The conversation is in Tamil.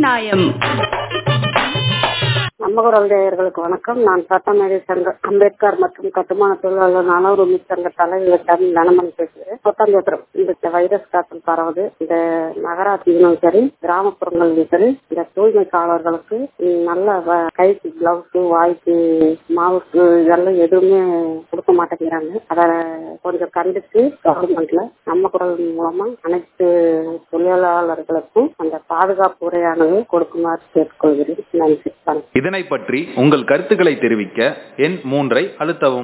நியாயம் நம்ம குரல் நேயர்களுக்கு வணக்கம் நான் சட்டமேதை சங்க அம்பேத்கர் மற்றும் கட்டுமான தொழிலாளர் நலவுரிமை சங்க தலைவர் தமிழ் தனமணி பேசுகிறேன் ஒட்டஞ்சத்திரம் இந்த வைரஸ் காய்ச்சல் பரவுது இந்த நகராட்சியிலும் சரி கிராமப்புறங்களிலும் சரி இந்த தூய்மைக்காரர்களுக்கு நல்ல வ- கைக்கு கிளவுஸ் வாய்க்கு மாவுக்கு இதெல்லாம் எதுவுமே கொடுக்க மாட்டேங்கிறாங்க அதை கொஞ்சம் கண்டித்து கவர்மெண்ட்ல நம்ம குரல் மூலமா அனைத்து தொழிலாளர்களுக்கும் அந்த பாதுகாப்பு உரையானது கொடுக்குமாறு கேட்டுக்கொள்கிறேன் நன்றி வணக்கம் இதனை பற்றி உங்கள் கருத்துக்களை தெரிவிக்க எண் மூன்றை அழுத்தவும்